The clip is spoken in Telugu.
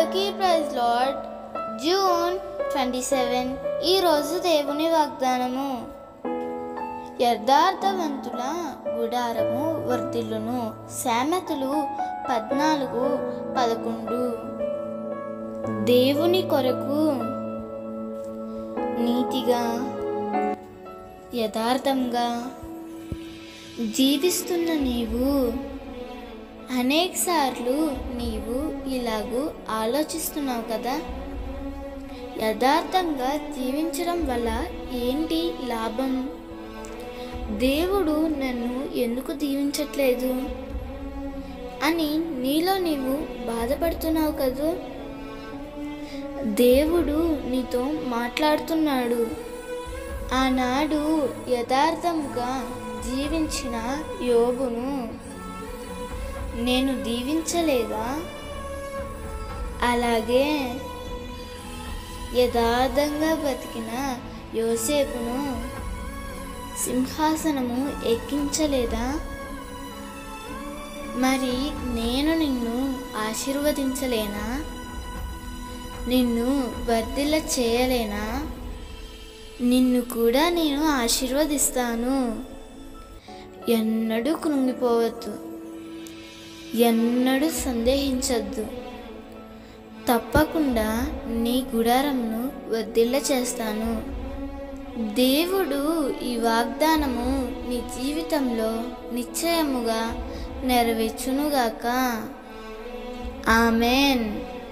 అందరికీ praise lord June twenty seven ఈరోజు దేవుని వాగ్దానము యథార్థవంతుల గుడారము వర్ధిల్లును సామెతలు పద్నాలుగు పదకొండు దేవుని కొరకు నీతిగా యథార్థంగా జీవిస్తున్న నీవు అనేక సార్లు నీవు ఇలాగూ ఆలోచిస్తున్నావు కదా యథార్థంగా జీవించడం వల్ల ఏంటి లాభం దేవుడు నన్ను ఎందుకు దీవించట్లేదు అని నీలో నీవు బాధపడుతున్నావు కదూ దేవుడు నీతో మాట్లాడుతున్నాడు ఆనాడు యథార్థంగా జీవించిన యోగును నేను దీవించలేదా అలాగే యథార్థంగా బతికిన యోసేపును సింహాసనము ఎక్కించలేదా మరి నేను నిన్ను ఆశీర్వదించలేనా నిన్ను వర్ధిల్ల చేయలేనా నిన్ను కూడా నేను ఆశీర్వదిస్తాను ఎన్నడూ కృంగిపోవద్దు ఎన్నడూ సందేహించద్దు తప్పకుండా నీ గుడారంను వర్ధిల్ల చేస్తాను దేవుడు ఈ వాగ్దానము నీ జీవితంలో నిశ్చయముగా నెరవేర్చునుగాక ఆమెన్